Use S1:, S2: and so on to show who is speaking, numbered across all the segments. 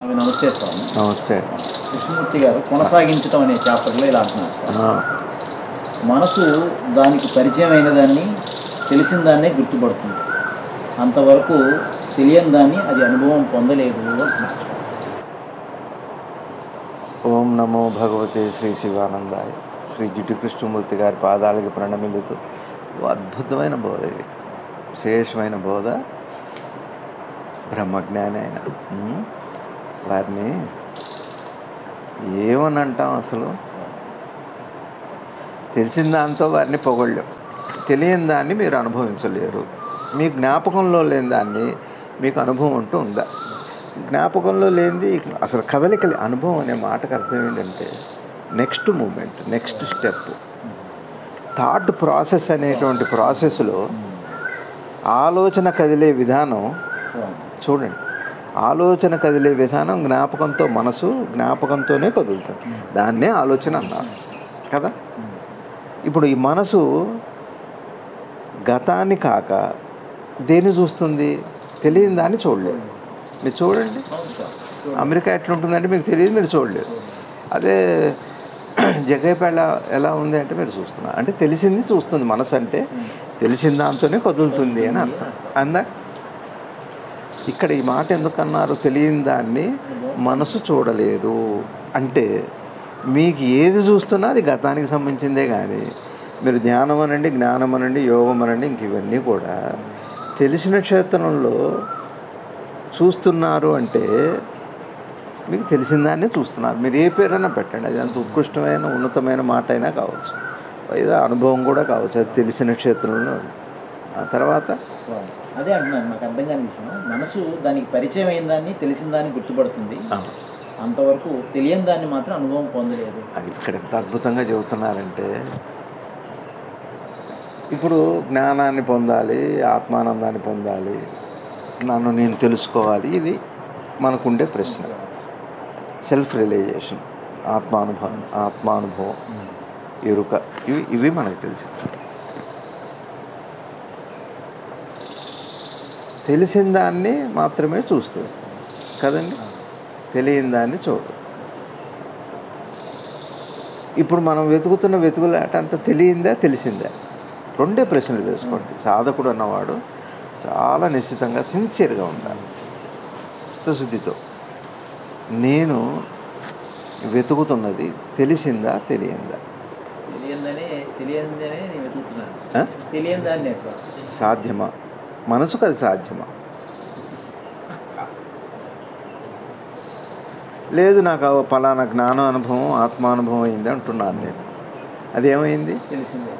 S1: అవి నమస్తే స్వామి
S2: నమస్తే
S1: కృష్ణమూర్తి గారు కొనసాగించడం అనే చాప్టర్లో ఇలా అంటున్నారు సార్
S2: ఆ,
S1: మనసు దానికి పరిచయం అయిన దాన్ని తెలిసిన దాన్నే గుర్తుపడుతుంది అంతవరకు తెలియని దాన్ని అది అనుభవం పొందలేదు అంటున్నారు
S2: ఓం నమో భగవతే శ్రీ శివానందాయ శ్రీ జిడ్డు కృష్ణమూర్తి గారి పాదాలకి ప్రణమిల్లుతూ ఓ అద్భుతమైన బోధ ఇది విశేషమైన బోధ బ్రహ్మజ్ఞాని ఆయన ఉమ్, వారిని ఏమని అంటాం అసలు తెలిసిన దాంతో వారిని పొగళ్ళం తెలియని దాన్ని మీరు అనుభవించలేరు మీ జ్ఞాపకంలో లేని దాన్ని మీకు అనుభవం అంటూ ఉందా జ్ఞాపకంలో లేనిది అసలు కదలికలి అనుభవం అనే మాటకు అర్థం ఏంటంటే next moment next step thought process అనేటువంటి ప్రాసెస్లో ఆలోచన కదిలే విధానం
S1: స్వామి
S2: చూడండి ఆలోచన కదిలే విధానం జ్ఞాపకంతో మనసు జ్ఞాపకంతోనే కదులుతుంది దాన్నే ఆలోచన అన్నారు కదా ఇప్పుడు ఈ మనసు గతాన్ని కాక దేన్ని చూస్తుంది తెలియని దాన్ని చూడలేదు మీరు చూడండి
S1: అవును సార్
S2: అమెరికా ఎట్లుంటుందంటే మీకు తెలియదు మీరు చూడలేదు అదే జగైపేళ ఎలా ఉంది అంటే మీరు చూస్తున్నారు అంటే తెలిసింది చూస్తుంది మనసు అంటే తెలిసిన దాంతోనే కదులుతుంది అని అర్థం అందా ఇక్కడ ఈ మాట ఎందుకన్నారు తెలియని దాన్ని మనసు చూడలేదు అంటే మీకు ఏది చూస్తున్నా అది గతానికి సంబంధించిందే కానీ మీరు ధ్యానం అనండి జ్ఞానం అనండి యోగం అనండి ఇంక ఇవన్నీ కూడా తెలిసిన క్షేత్రంలో చూస్తున్నారు అంటే మీకు తెలిసిన దాన్నే చూస్తున్నారు మీరు ఏ పేరైనా పెట్టండి అది అంత ఉత్కృష్టమైన ఉన్నతమైన మాట అయినా కావచ్చు ఏదో అనుభవం కూడా కావచ్చు అది తెలిసిన క్షేత్రంలో ఉంది. ఆ తర్వాత
S1: స్వామి అదే అంటున్నాను నాకు అర్థం కాని విషయం మనసు దానికి పరిచయం అయిన దాన్ని తెలిసిన దాన్ని గుర్తుపడుతుంది
S2: ఆ,
S1: అంతవరకు తెలియని దాన్ని మాత్రం అనుభవం పొందలేదు
S2: అది ఇక్కడ ఎంత అద్భుతంగా చెబుతున్నారంటే ఇప్పుడు జ్ఞానాన్ని పొందాలి ఆత్మానందాన్ని పొందాలి నన్ను నేను తెలుసుకోవాలి ఇది మనకుండే ప్రశ్న సెల్ఫ్ రియలైజేషన్ ఆత్మానుభవం ఆత్మానుభవం ఎరుక ఇవి ఇవి మనకు తెలుసు తెలిసిన దాన్ని మాత్రమే చూస్తుంది కదండి తెలియని దాన్ని చూడు ఇప్పుడు మనం వెతుకుతున్న వెతుకులాట అంత తెలియందా తెలిసిందా రెండే ప్రశ్నలు వేసుకోండి సాధకుడు అన్నవాడు చాలా నిశ్చితంగా సిన్సియర్గా ఉండాలి చిత్తశుద్ధితో నేను వెతుకుతున్నది తెలిసిందా తెలియందా
S1: తెలియందనే తెలియందనే నేను వెతుకుతున్నాను
S2: ఆ?
S1: తెలియని దాన్నే స్వామి
S2: సాధ్యమా మనసుకు అది సాధ్యమా లేదు నాకు ఆ ఫలానా జ్ఞాన అనుభవం ఆత్మానుభవం అయింది అంటున్నాను నేను అదేమైంది
S1: తెలిసిందే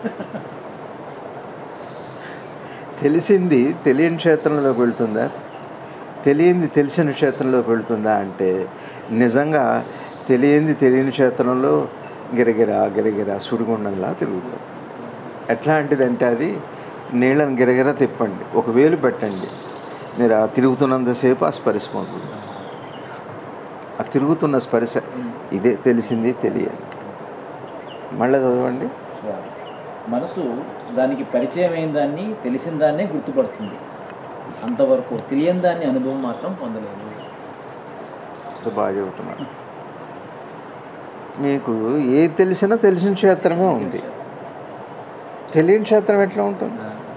S2: తెలిసింది తెలియని క్షేత్రంలోకి వెళ్తుందా తెలియంది తెలిసిన క్షేత్రంలోకి వెళ్తుందా అంటే నిజంగా తెలియంది తెలియని క్షేత్రంలో గిరగిరా గిరగిరా సుడిగుండంలా తిరుగుతుంది ఎట్లాంటిదంటే అది నీళ్ళని గిరగిరా తిప్పండి ఒక వేలు పెట్టండి మీరు ఆ తిరుగుతున్నంతసేపు ఆ స్పర్శ ఉంటుంది ఆ తిరుగుతున్న స్పర్శ ఇదే తెలిసింది తెలియదు మళ్ళీ చదవండి
S1: స్వామి మనసు దానికి పరిచయం అయిన దాన్ని తెలిసిన దాన్నే గుర్తుపడుతుంది అంతవరకు తెలియని దాన్ని అనుభవం మాత్రం పొందలేదు
S2: ఇంత బాగా చెబుతున్నాడు మీకు ఏది తెలిసినా తెలిసిన క్షేత్రమే ఉంది తెలియని క్షేత్రం ఎట్లా ఉంటుంది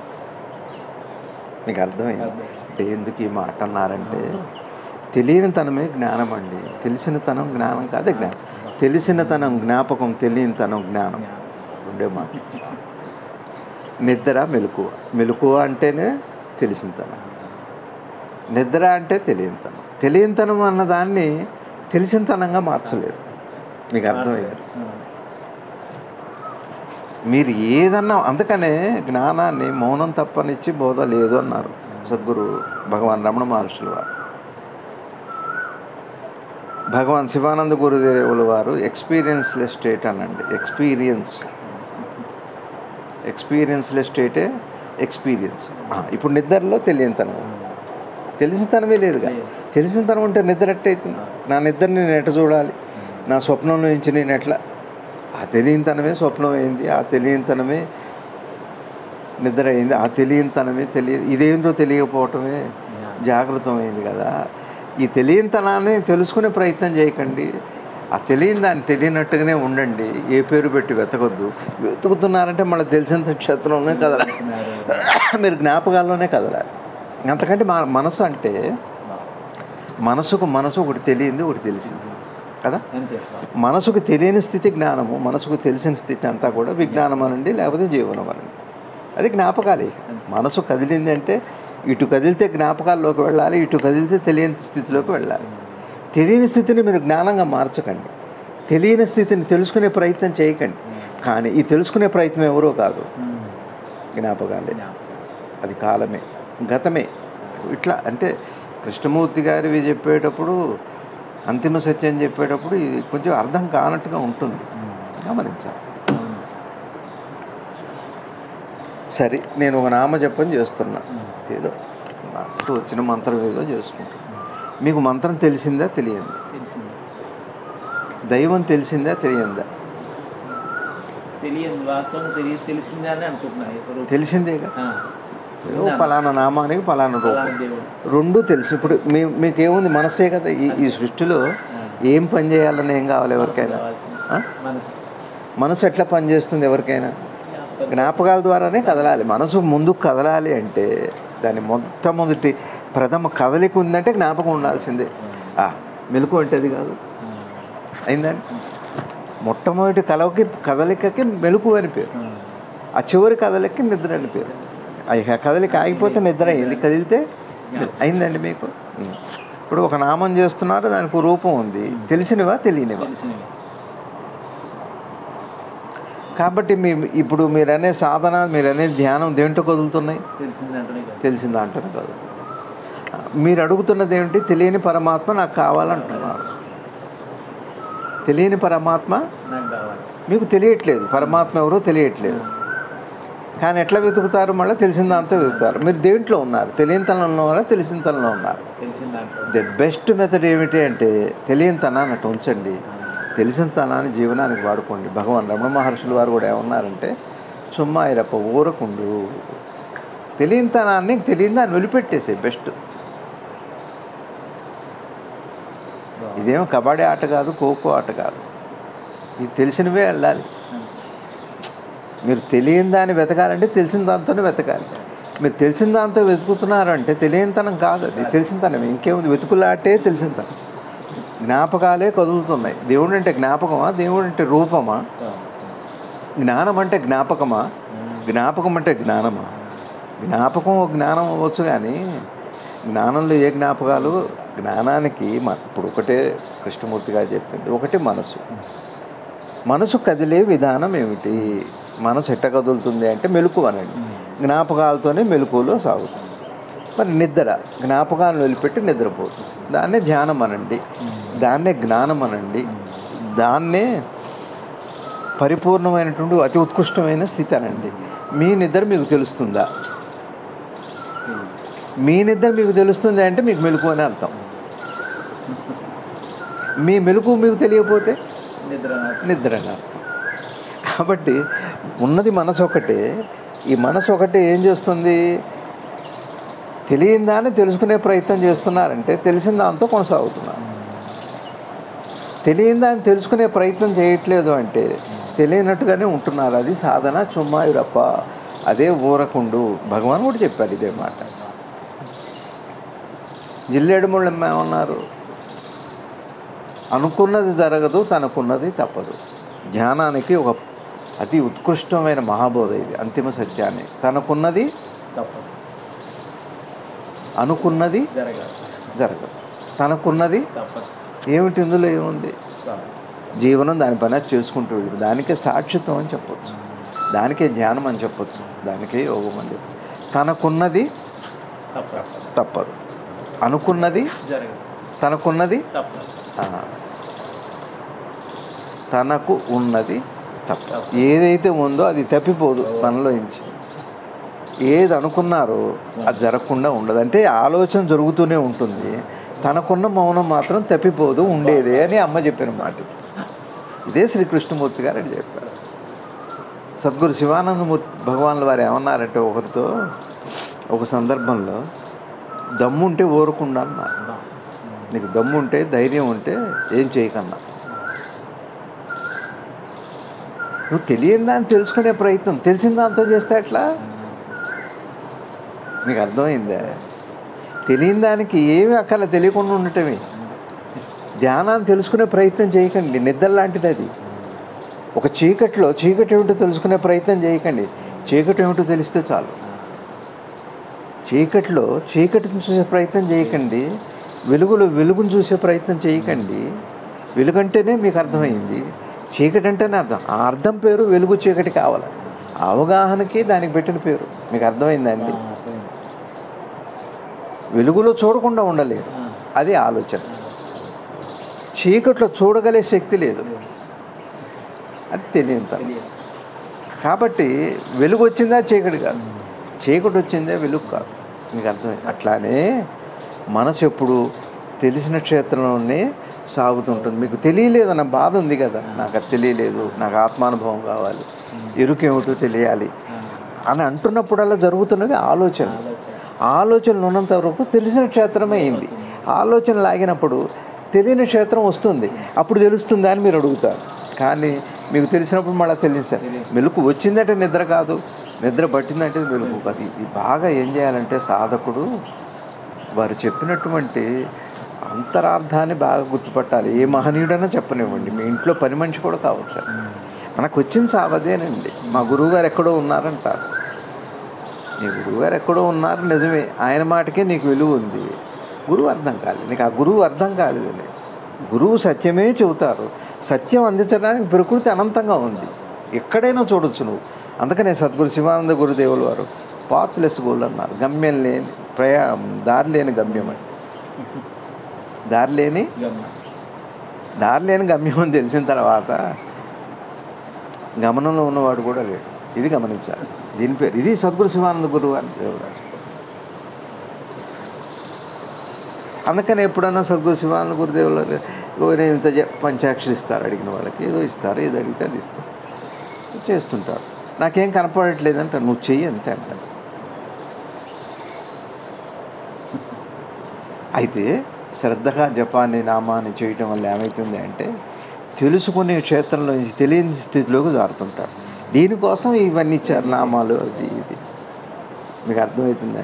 S2: మీకు అర్థమైంది అంటే ఎందుకు ఈ మాట అన్నారంటే తెలియని తనమే జ్ఞానం అండి తెలిసిన తనం జ్ఞానం కాదే జ్ఞానం తెలిసిన తనం జ్ఞాపకం తెలియని తనం జ్ఞానం ఉండే మాట నిద్ర మెలకువ మెలకువ అంటేనే తెలిసిన తనం నిద్ర అంటే తెలియనితనం తెలియనితనం అన్న దాన్ని తెలిసినతనంగా మార్చలేదు మీకు అర్థమైంది మీరు ఏదన్నా అందుకనే జ్ఞానాన్ని మౌనం తప్పనిచ్చి బోధ లేదు అన్నారు సద్గురు భగవాన్ రమణ మహర్షులు వారు భగవాన్ శివానంద గురుదేవుల వారు ఎక్స్పీరియన్స్లెస్ స్టేట్ అనండి ఎక్స్పీరియన్స్ ఎక్స్పీరియన్స్లెస్ స్టేటే ఎక్స్పీరియన్స్ ఆ, ఇప్పుడు నిద్రలో తెలియనితనం తెలిసినతనమే లేదుగా తెలిసినతనం ఉంటే నిద్ర ఎట్టయితుంది నా నిద్రని నేను ఎట్ట చూడాలి నా స్వప్నంలో నుంచి నేను ఎట్లా ఆ తెలియనితనమే స్వప్నం అయింది ఆ తెలియనితనమే నిద్ర అయింది ఆ తెలియనితనమే తెలియ ఇదేంటో తెలియకపోవటమే జాగృతమైంది కదా ఈ తెలియనితనాన్ని తెలుసుకునే ప్రయత్నం చేయకండి ఆ తెలియని దాన్ని తెలియనట్టుగానే ఉండండి ఏ పేరు పెట్టి వెతకొద్దు వెతుకుతున్నారంటే మళ్ళీ తెలిసిన క్షేత్రంలోనే కదలాలి మీరు జ్ఞాపకాల్లోనే కదలాలి అంతకంటే మా మనసు అంటే మనసుకు మనసు ఒకటి తెలియంది ఒకటి తెలిసింది కదా
S1: అంతే
S2: మనసుకు తెలియని స్థితి జ్ఞానము మనసుకు తెలిసిన స్థితి అంతా కూడా విజ్ఞానం అనండి లేకపోతే జీవనం అనండి అది జ్ఞాపకాలే మనసు కదిలింది అంటే ఇటు కదిలితే జ్ఞాపకాల్లోకి వెళ్ళాలి ఇటు కదిలితే తెలియని స్థితిలోకి వెళ్ళాలి తెలియని స్థితిని మీరు జ్ఞానంగా మార్చకండి తెలియని స్థితిని తెలుసుకునే ప్రయత్నం చేయకండి కానీ ఈ తెలుసుకునే ప్రయత్నం ఎవరో కాదు జ్ఞాపకాలే అది కాలమే గతమే ఇట్లా అంటే కృష్ణమూర్తి గారివి చెప్పేటప్పుడు అంతిమ సత్యం చెప్పేటప్పుడు ఇది కొంచెం అర్థం కానట్టుగా ఉంటుంది గమనించాలి సరే నేను ఒక నామ జపం చేస్తున్నా ఏదో నాకు వచ్చిన మంత్రం ఏదో చేసుకుంటున్నా మీకు మంత్రం తెలిసిందా తెలియందా
S1: తెలిసింది
S2: దైవం తెలిసిందా తెలియందా
S1: తెలియదు వాస్తవంగా తెలియదు తెలిసిందే అని అనుకుంటున్నా ఇప్పుడు
S2: తెలిసిందేగా
S1: ఆ.
S2: ఏదో పలానా నామానికి పలానా రూపం
S1: అలాంటి దేవుడు
S2: రెండు తెలుసు ఇప్పుడు మీ మీకు ఏముంది మనసే కదా ఈ ఈ సృష్టిలో ఏం పని చేయాలని ఏం కావాలి ఎవరికైనా
S1: కావాల్సింది.
S2: ఆ?
S1: మనసు
S2: మనసు ఎట్లా పనిచేస్తుంది ఎవరికైనా
S1: జ్ఞాపకం.
S2: జ్ఞాపకాల ద్వారానే కదలాలి మనసు ముందుకు కదలాలి అంటే దాని మొట్టమొదటి ప్రథమ కదలిక ఉందంటే జ్ఞాపకం ఉండాల్సిందే ఆ, మెలకు అంటే అది కాదు అయిందండి మొట్టమొదటి కలవకి కదలికకి మెలకు అని పేరు
S1: ఆ.
S2: ఆ చివరి కదలికకి నిద్ర అని పేరు ఆ ఇక కదలిక ఆగిపోతే నిద్ర అయింది కదిలితే అయిందండి మీకు ఉం. ఇప్పుడు ఒక నామం చేస్తున్నారు దానికి ఒక రూపం ఉంది తెలిసినవా తెలియనివా
S1: తెలిసినవి
S2: కాబట్టి మీ ఇప్పుడు మీరు అనే సాధన మీరు అనే ధ్యానం దేంట్లో కదులుతున్నాయి
S1: తెలిసింది అంటనే కాదు
S2: తెలిసిన దాంట్లోనే కదులుతుంది మీరు అడుగుతున్నది ఏమిటి తెలియని పరమాత్మ నాకు కావాలంటున్నారు తెలియని పరమాత్మ
S1: నాకు కావాలి
S2: మీకు తెలియట్లేదు పరమాత్మ ఎవరో తెలియట్లేదు కానీ ఎట్లా వెతుకుతారు మళ్ళీ తెలిసిన దాంతో వెతుకుతారు మీరు దేంట్లో ఉన్నారు తెలియని తనంలో ఉన్నారా తెలిసిన తనంలో ఉన్నారు
S1: తెలిసిన దాంట్లో
S2: ద బెస్ట్ మెథడ్ ఏమిటి అంటే తెలియని తనాన్ని అటు ఉంచండి తెలిసిన తనాన్ని జీవనానికి వాడుకోండి భగవాన్ రమణ మహర్షులు వారు కూడా ఏమన్నారంటే చుమ్మా ఇరప్ప ఊరకుండు తెలియని తనాన్ని తెలియని దాన్ని వదిలిపెట్టేసే బెస్ట్ ఇదేమో కబడ్డీ ఆట కాదు ఖోఖో ఆట కాదు ఇది తెలిసినవే వెళ్ళాలి మీరు తెలియని దాన్ని వెతకాలంటే తెలిసిన దాంతోనే వెతకాలి మీరు తెలిసిన దాంతో వెతుకుతున్నారంటే తెలియనితనం కాదు అది తెలిసినతనం ఇంకేముంది వెతుకులాటే తెలిసినతనం జ్ఞాపకాలే కదులుతున్నాయి దేవుడు అంటే జ్ఞాపకమా దేవుడు అంటే రూపమా జ్ఞానం అంటే జ్ఞాపకమా జ్ఞాపకం అంటే జ్ఞానమా జ్ఞాపకం ఒక జ్ఞానం అవ్వచ్చు కానీ జ్ఞానంలో ఏ జ్ఞాపకాలు జ్ఞానానికి మ- ఇప్పుడు ఒకటే కృష్ణమూర్తి గారు చెప్పింది ఒకటి మనసు మనసు కదిలే విధానం ఏమిటి మనసు ఎట్ట కదులుతుంది అంటే మెలకు అనండి జ్ఞాపకాలతోనే మెలకువలో సాగుతుంది మరి నిద్ర జ్ఞాపకాలను వదిలిపెట్టి నిద్రపోతుంది దాన్నే ధ్యానం అనండి దాన్నే జ్ఞానం అనండి దాన్నే పరిపూర్ణమైనటువంటి అతి ఉత్కృష్టమైన స్థితి అనండి మీ నిద్ర మీకు తెలుస్తుందా మీ నిద్ర మీకు తెలుస్తుంది అంటే మీకు మెలకు అని అర్థం మీ మెలకు మీకు తెలియకపోతే
S1: నిద్ర నాకు.
S2: నిద్ర అని అర్థం కాబట్టి ఉన్నది మనసు ఒకటే ఈ మనసు ఒకటే ఏం చేస్తుంది తెలియని దాన్ని తెలుసుకునే ప్రయత్నం చేస్తున్నారంటే తెలిసిన దాంతో కొనసాగుతున్నారు తెలియని దాన్ని తెలుసుకునే ప్రయత్నం చేయట్లేదు అంటే తెలియనట్టుగానే ఉంటున్నారు అది సాధన చుమ్మాయురప్ప అదే ఊరకుండు భగవాన్ కూడా చెప్పారు ఇదే మాట జిల్లేడు ముళ్ళమ్మ ఏమన్నారు అనుకున్నది జరగదు తనకున్నది తప్పదు ధ్యానానికి ఒక అతి ఉత్కృష్టమైన మహాబోధ ఇది అంతిమ సత్యాన్ని తనకున్నది
S1: తప్పదు
S2: అనుకున్నది
S1: జరగాలి
S2: జరగదు తనకున్నది
S1: తప్పదు
S2: ఏమిటి ఇందులో ఏముంది
S1: చాలు.
S2: జీవనం దాని పని అది చేసుకుంటూ వెళ్ళి దానికే సాక్షిత్వం అని చెప్పొచ్చు దానికే ధ్యానం అని చెప్పొచ్చు దానికే యోగం అని చెప్పొచ్చు తనకున్నది
S1: తప్పదు
S2: తప్పదు అనుకున్నది
S1: జరగదు
S2: తనకున్నది
S1: తప్పదు
S2: ఆ, తనకు ఉన్నది తప్ప ఏదైతే ఉందో అది తప్పిపోదు తనలో నుంచి ఏది అనుకున్నారో అది జరగకుండా ఉండదు అంటే ఆలోచన జరుగుతూనే ఉంటుంది తనకున్న మౌనం మాత్రం తప్పిపోదు ఉండేదే అని అమ్మ చెప్పిన మాట ఇదే శ్రీకృష్ణమూర్తి గారు అని చెప్పారు సద్గురు శివానందమూర్తి భగవాన్ల వారు ఏమన్నారంటే ఒకరితో ఒక సందర్భంలో దమ్ముంటే ఊరకుండా అన్నారు
S1: బా.
S2: నీకు దమ్ము ఉంటే ధైర్యం ఉంటే ఏం చేయకన్నా నువ్వు తెలియని దాన్ని తెలుసుకునే ప్రయత్నం తెలిసిన దాంతో చేస్తే ఎట్లా నీకు అర్థమైందా తెలియని దానికి ఏమి అక్కల తెలియకుండా ఉండటమే ధ్యానాన్ని తెలుసుకునే ప్రయత్నం చేయకండి నిద్ర లాంటిది అది ఒక చీకట్లో చీకటి ఏమిటో తెలుసుకునే ప్రయత్నం చేయకండి చీకటి ఏమిటో తెలిస్తే చాలు చీకట్లో చీకటిని చూసే ప్రయత్నం చేయకండి వెలుగులో వెలుగును చూసే ప్రయత్నం చేయకండి వెలుగంటేనే మీకు అర్థమైంది చీకటి అంటేనే అర్థం ఆ అర్థం పేరు వెలుగు చీకటి కావాలి ఆ అవగాహనకి దానికి పెట్టిన పేరు మీకు అర్థమైందండి
S1: ఆ, అర్థమైంది సార్.
S2: వెలుగులో చూడకుండా ఉండలేదు
S1: ఆ,
S2: అది ఆలోచన చీకట్లో చూడగలే శక్తి లేదు అది తెలియదు
S1: తెలియదు.
S2: కాబట్టి వెలుగు వచ్చిందా చీకటి కాదు చీకటి వచ్చిందే వెలుగు కాదు మీకు అర్థమైంది అట్లానే మనసు ఎప్పుడు తెలిసిన క్షేత్రంలోనే సాగుతుంటుంది మీకు తెలియలేదన్న బాధ ఉంది కదా నాకు అది తెలియలేదు నాకు ఆత్మానుభవం కావాలి ఎరుకేమిటో తెలియాలి
S1: ఆ,
S2: అని అంటున్నప్పుడల్లా జరుగుతున్నవి ఆలోచన
S1: ఆలోచన.
S2: ఆలోచనలు ఉన్నంత వరకు తెలిసిన క్షేత్రమే అయింది ఆలోచన లాగినప్పుడు తెలియని క్షేత్రం వస్తుంది అప్పుడు తెలుస్తుందా అని మీరు అడుగుతారు కానీ మీకు తెలిసినప్పుడు మళ్ళీ తెలియదు సార్ మెలకు వచ్చిందంటే నిద్ర కాదు నిద్ర పట్టిందంటే మెలకు కాదు ఇది బాగా ఏం చేయాలంటే సాధకుడు వారు చెప్పినటువంటి అంతరార్థాన్ని బాగా గుర్తుపట్టాలి ఏ మహనీయుడైనా చెప్పనివ్వండి మీ ఇంట్లో పని మనిషి కూడా కావచ్చు సార్ మనకు వచ్చిన సావదేనండి మా గురువుగారు ఎక్కడో ఉన్నారంటారు నీ గురువుగారు ఎక్కడో ఉన్నారు నిజమే ఆయన మాటకే నీకు విలువ ఉంది గురువు అర్థం కాలేదు నీకు ఆ గురువు అర్థం కాలేదని గురువు సత్యమే చెబుతారు సత్యం అందించడానికి ప్రకృతి అనంతంగా ఉంది ఎక్కడైనా చూడొచ్చు నువ్వు అందుకనే సద్గురు శివానంద గురుదేవులు వారు పాత్లెస్ గోల్ అన్నారు గమ్యం లేని ప్రయా దారి లేని గమ్యం అని దారి లేని
S1: గమనం.
S2: దారి లేని గమ్యం అని తెలిసిన తర్వాత గమనంలో ఉన్నవాడు కూడా లేడు ఇది గమనించాలి దీని పేరు ఇది సద్గురు శివానంద గురువు అని దేవురాజు అందుకని ఎప్పుడన్నా సద్గురు శివానంద గురుదేవులు ఓ నేను ఇంత చె- పంచాక్షరి ఇస్తారు అడిగిన వాళ్ళకి ఏదో ఇస్తారు ఏదో అడిగితే అది ఇస్తారు చేస్తుంటారు నాకేం కనపడట్లేదు అంట నువ్వు చెయ్యి అంతే అంటారు అయితే శ్రద్ధగా జపాన్ని నామాన్ని చేయటం వల్ల ఏమవుతుంది అంటే తెలుసుకునే క్షేత్రంలో నుంచి తెలియని స్థితిలోకి జారుతుంటారు దీనికోసం ఇవన్నీ ఇచ్చారు నామాలు అది ఇది మీకు అర్థమవుతుంది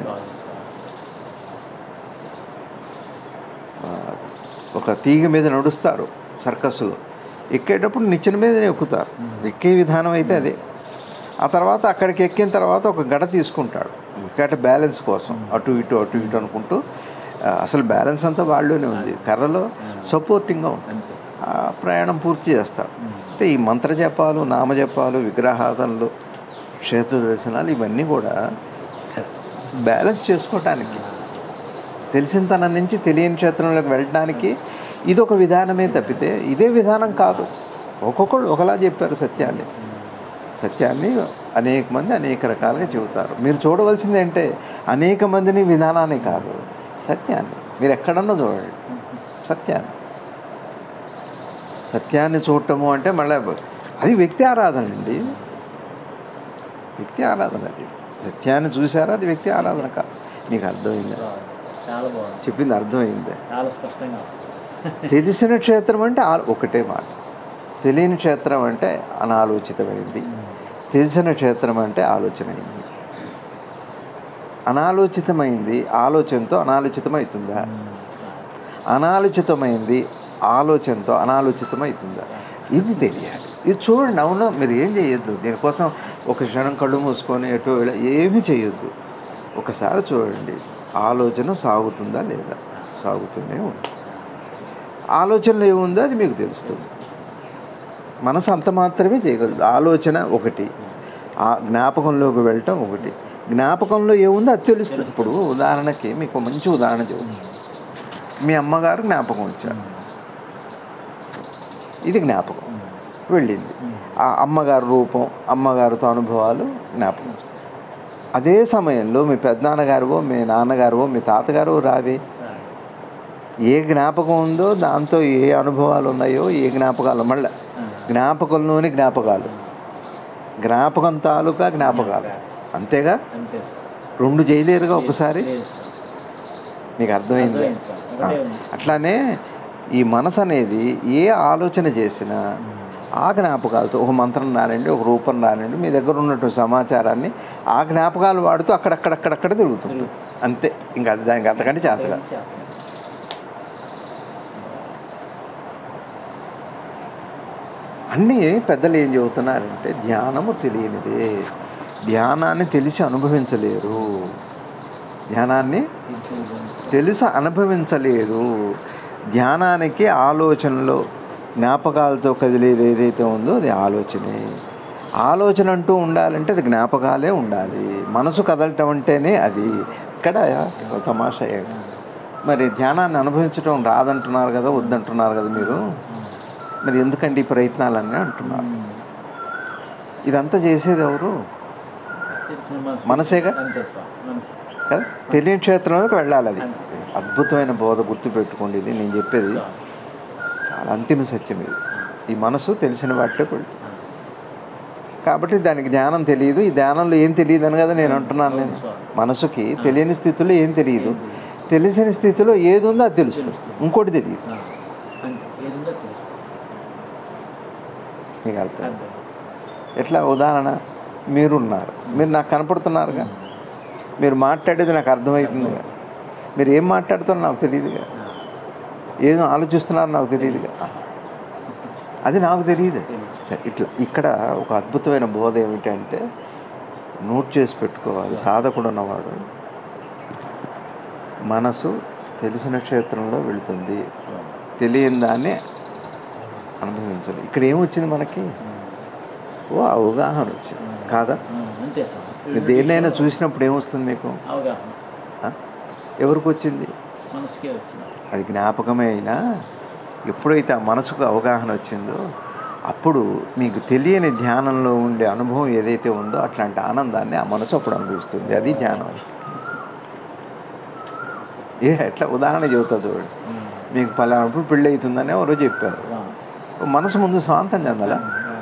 S2: ఒక తీగ మీద నడుస్తారు సర్కస్లో ఎక్కేటప్పుడు నిచ్చెన మీదనే ఎక్కుతారు ఎక్కే విధానం అయితే అదే ఆ తర్వాత అక్కడికి ఎక్కిన తర్వాత ఒక గడ తీసుకుంటాడు ఎందుకంటే బ్యాలెన్స్ కోసం అటు ఇటు అటు ఇటు అనుకుంటూ ఆ, అసలు బ్యాలెన్స్ అంతా వాళ్ళలోనే ఉంది కర్రలో సపోర్టింగ్గా ఉంటుంది
S1: అంతే
S2: ఆ ప్రయాణం పూర్తి చేస్తాడు అంటే ఈ మంత్రజపాలు నామజపాలు విగ్రహాధనలు క్షేత్ర దర్శనాలు ఇవన్నీ కూడా బ్యాలెన్స్ చేసుకోవటానికి తెలిసిన తన నుంచి తెలియని క్షేత్రంలోకి వెళ్ళడానికి ఇది ఒక విధానమే తప్పితే ఇదే విధానం కాదు ఒక్కొక్కళ్ళు ఒకలా చెప్పారు సత్యాన్ని సత్యాన్ని అనేక మంది అనేక రకాలుగా చెబుతారు మీరు చూడవలసింది అంటే అనేక మందిని విధానాన్ని కాదు సత్యాన్ని మీరు ఎక్కడన్నా చూడండి సత్యాన్ని సత్యాన్ని చూడటము అంటే మళ్ళీ అది వ్యక్తి ఆరాధన అండి వ్యక్తి ఆరాధన అది సత్యాన్ని చూసారా అది వ్యక్తి ఆరాధన కాదు మీకు అర్థమైందా
S1: బాగుంది. చాలా బాగుంది
S2: చెప్పింది అర్థమైందా
S1: చాలా స్పష్టంగా
S2: తెలిసిన క్షేత్రం అంటే ఆ- ఒకటే మాట తెలియని క్షేత్రం అంటే అనాలోచితమైంది తెలిసిన క్షేత్రం అంటే ఆలోచన అయింది అనాలోచితమైంది ఆలోచనతో అనాలోచితమవుతుందా అనాలోచితమైంది ఆలోచనతో అనాలోచితమవుతుందా ఇది తెలియాలి ఇది చూడండి అవును మీరు ఏం చేయొద్దు దీనికోసం ఒక క్షణం కళ్ళు మూసుకొని ఎటో ఇలా ఏమీ చేయొద్దు ఒకసారి చూడండి ఆలోచన సాగుతుందా లేదా సాగుతూనే ఉంది ఆలోచనలో ఏముందో అది మీకు తెలుస్తుంది మనసు అంత మాత్రమే చేయగలదు ఆలోచన ఒకటి ఆ జ్ఞాపకంలోకి వెళ్ళటం ఒకటి జ్ఞాపకంలో ఏముందో అది తెలుస్తుంది ఇప్పుడు ఉదాహరణకి మీకు ఒక మంచి ఉదాహరణ చెబుతాను మీ అమ్మగారు జ్ఞాపకం వచ్చారు ఇది జ్ఞాపకం వెళ్ళింది ఆ అమ్మగారు రూపం అమ్మగారితో అనుభవాలు జ్ఞాపకం వస్తాయి అదే సమయంలో మీ పెద్దనాన్నగారువో మీ నాన్నగారువో మీ తాతగారు రావే ఏ జ్ఞాపకం ఉందో దాంతో ఏ అనుభవాలు ఉన్నాయో ఏ జ్ఞాపకాలు మళ్ళీ జ్ఞాపకంలోని జ్ఞాపకాలు జ్ఞాపకం తాలూకా జ్ఞాపకాలు అంతేగా
S1: అంతే సార్
S2: రెండు చేయలేరుగా ఒకసారి
S1: లేదు సార్.
S2: నీకు అర్థమైంది
S1: అర్థమైంది స్వామి. ఒకటే ఉంది.
S2: అట్లానే ఈ మనసు అనేది ఏ ఆలోచన చేసినా ఆ జ్ఞాపకాలతో ఒక మంత్రం రానండి ఒక రూపం రానండి మీ దగ్గర ఉన్నటువంటి సమాచారాన్ని ఆ జ్ఞాపకాలు వాడుతూ అక్కడక్కడక్కడక్కడ తిరుగుతుంది అంతే ఇంకా అది దానికి అంతకంటే చేతగా అన్నీ పెద్దలు ఏం చెబుతున్నారంటే ధ్యానము తెలియనిదే ధ్యానాన్ని తెలిసి అనుభవించలేరు ధ్యానాన్ని తెలుసు అనుభవించలేదు ధ్యానానికి ఆలోచనలో జ్ఞాపకాలతో కదిలేది ఏదైతే ఉందో అది ఆలోచనే ఆలోచన అంటూ ఉండాలంటే అది జ్ఞాపకాలే ఉండాలి మనసు కదలటం అంటేనే అది ఇక్కడ ఒక తమాషా ఏంటి? మరి ధ్యానాన్ని అనుభవించడం రాదంటున్నారు కదా వద్దంటున్నారు కదా మీరు మరి ఎందుకండి ఈ ప్రయత్నాలన్నీ అంటున్నారు ఇదంతా చేసేది ఎవరు మనసేగా?
S1: అంతే స్వామి మనసే
S2: కదా తెలియని క్షేత్రంలోకి వెళ్ళాలి అది అద్భుతమైన బోధ గుర్తుపెట్టుకోండి ఇది నేను చెప్పేది చాలా అంతిమ సత్యం ఇది ఈ మనసు తెలిసిన వాటిలోకి వెళ్తుంది కాబట్టి దానికి ధ్యానం తెలియదు ఈ ధ్యానంలో ఏం తెలియదు అని కదా నేను అంటున్నాను నేను మనసుకి తెలియని స్థితిలో ఏం తెలియదు తెలిసిన స్థితిలో ఏది ఉందో అది తెలుస్తుంది ఇంకోటి తెలియదు
S1: ఆ, అంతే ఏదుందో తెలుస్తుంది
S2: మీకు అర్థం
S1: అంతే
S2: ఎట్లా ఉదాహరణ మీరున్నారు మీరు నాకు కనపడుతున్నారుగా మీరు మాట్లాడేది నాకు అర్థమవుతుందిగా మీరు ఏం మాట్లాడుతున్నారో నాకు తెలియదుగా ఏం ఆలోచిస్తున్నారో నాకు తెలియదుగా అది నాకు తెలియదు సరే ఇట్లా ఇక్కడ ఒక అద్భుతమైన బోధ ఏమిటంటే నోట్ చేసి పెట్టుకోవాలి సాధకుడు ఉన్నవాడు మనసు తెలిసిన క్షేత్రంలో వెళుతుంది తెలియని దాన్ని అనుభవించాలి ఇక్కడ ఏమొచ్చింది మనకి ఓ అవగాహన వచ్చింది కాదా
S1: ఆ, అంతే స్వామి
S2: మీరు దేన్నైనా చూసినప్పుడు ఏమొస్తుంది మీకు
S1: అవగాహన
S2: ఆ? ఎవరికి వచ్చింది
S1: మనసుకే వచ్చింది
S2: అది జ్ఞాపకమే అయినా ఎప్పుడైతే ఆ మనసుకు అవగాహన వచ్చిందో అప్పుడు మీకు తెలియని ధ్యానంలో ఉండే అనుభవం ఏదైతే ఉందో అట్లాంటి ఆనందాన్ని ఆ మనసు అప్పుడు అనుభవిస్తుంది అది ధ్యానం ఏ ఎట్లా ఉదాహరణ చెబుతా చూడండి మీకు పలానప్పుడు పెళ్ళి అవుతుందని ఎవరో చెప్పారు
S1: స్వామి
S2: మనసు ముందు స్వాంతం చెందాలా
S1: ఆ.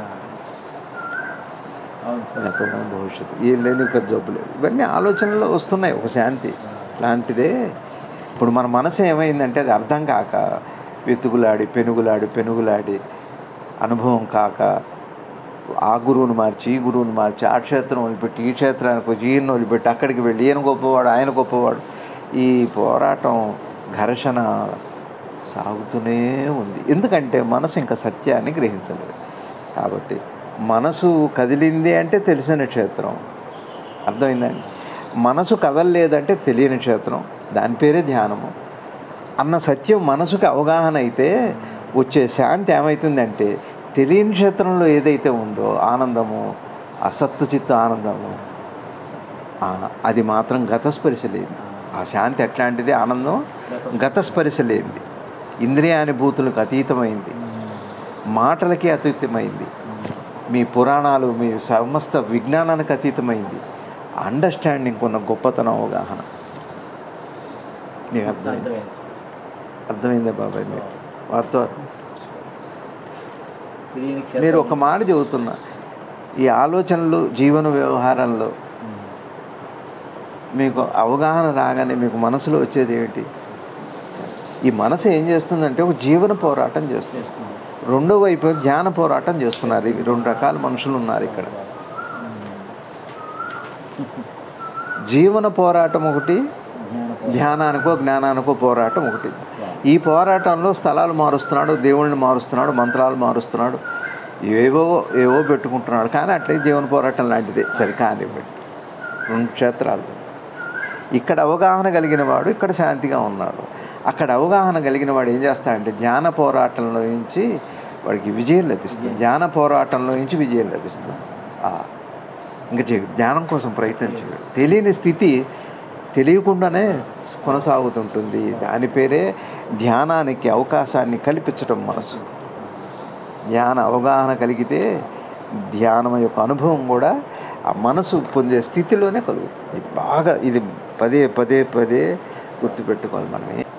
S1: అవును స్వామి
S2: గతంలో భవిష్యత్తు ఏం లేదు పెద్ద జబ్బు లేదు ఇవన్నీ ఆలోచనలు వస్తున్నాయి ఒక శాంతి లాంటిదే ఇప్పుడు మన మనసు ఏమైందంటే అది అర్థం కాక వెతుకులాడి పెనుగులాడి పెనుగులాడి అనుభవం కాక ఆ గురువుని మార్చి ఈ గురువుని మార్చి ఆ క్షేత్రం వదిలిపెట్టి ఈ క్షేత్రానికి వచ్చి ఈయన వదిలిపెట్టి అక్కడికి వెళ్ళి ఈయన గొప్పవాడు ఆయన గొప్పవాడు ఈ పోరాటం ఘర్షణ సాగుతూనే ఉంది ఎందుకంటే మనసు ఇంకా సత్యాన్ని గ్రహించలేదు కాబట్టి మనసు కదిలింది అంటే తెలిసిన క్షేత్రం అర్థమైందండి మనసు కదలలేదంటే తెలియని క్షేత్రం దాని పేరే ధ్యానము అన్న సత్యం మనసుకి అవగాహన అయితే వచ్చే శాంతి ఏమవుతుందంటే తెలియని క్షేత్రంలో ఏదైతే ఉందో ఆనందము అసత్తు చిత్త ఆనందము ఆ, అది మాత్రం గతస్పరిశ లేనిది ఆ శాంతి ఎట్లాంటిది ఆనందం గతస్పరిశ లేనిది ఇంద్రియానుభూతులకు అతీతమైంది మాటలకి అతీతమైంది మీ పురాణాలు మీ సమస్త విజ్ఞానానికి అతీతమైంది అండర్స్టాండింగ్ ఉన్న గొప్పతనం అవగాహన మీకు అర్థమైంది
S1: అర్థమైంది స్వామి.
S2: అర్థమైందా బాబాయ్ మీకు వారితో
S1: తెలియని
S2: మీరు ఒక మాట చెబుతున్నా ఈ ఆలోచనలు జీవన వ్యవహారంలో మీకు అవగాహన రాగానే మీకు మనసులో వచ్చేది ఏమిటి ఈ మనసు ఏం చేస్తుందంటే ఒక జీవన పోరాటం చేస్తుంది
S1: చేస్తున్నాం
S2: రెండో వైపు ధ్యాన పోరాటం చేస్తున్నారు ఇవి రెండు రకాల మనుషులు ఉన్నారు ఇక్కడ జీవన పోరాటం ఒకటి
S1: జ్ఞాన
S2: ధ్యానానికో జ్ఞానానికో పోరాటం ఒకటి ఈ పోరాటంలో స్థలాలు మారుస్తున్నాడు దేవుళ్ళని మారుస్తున్నాడు మంత్రాలు మారుస్తున్నాడు ఏవో ఏవో పెట్టుకుంటున్నాడు కానీ అట్లే జీవన పోరాటం లాంటిదే సరే కానివ్వండి రెండు క్షేత్రాలు ఇక్కడ అవగాహన కలిగిన వాడు ఇక్కడ శాంతిగా ఉన్నాడు అక్కడ అవగాహన కలిగిన వాడు ఏం చేస్తాడంటే ధ్యాన పోరాటంలో నుంచి వాడికి విజయం లభిస్తుంది ధ్యాన పోరాటంలో నుంచి విజయం లభిస్తుంది ఆ, ఇంకా చే ధ్యానం కోసం ప్రయత్నం చేయడు తెలియని స్థితి తెలియకుండానే కొనసాగుతుంటుంది దాని పేరే ధ్యానానికి అవకాశాన్ని కల్పించడం మనసు ధ్యాన అవగాహన కలిగితే ధ్యానం యొక్క అనుభవం కూడా ఆ మనసు పొందే స్థితిలోనే కలుగుతుంది ఇది బాగా ఇది పదే పదే పదే గుర్తుపెట్టుకోవాలి మనమే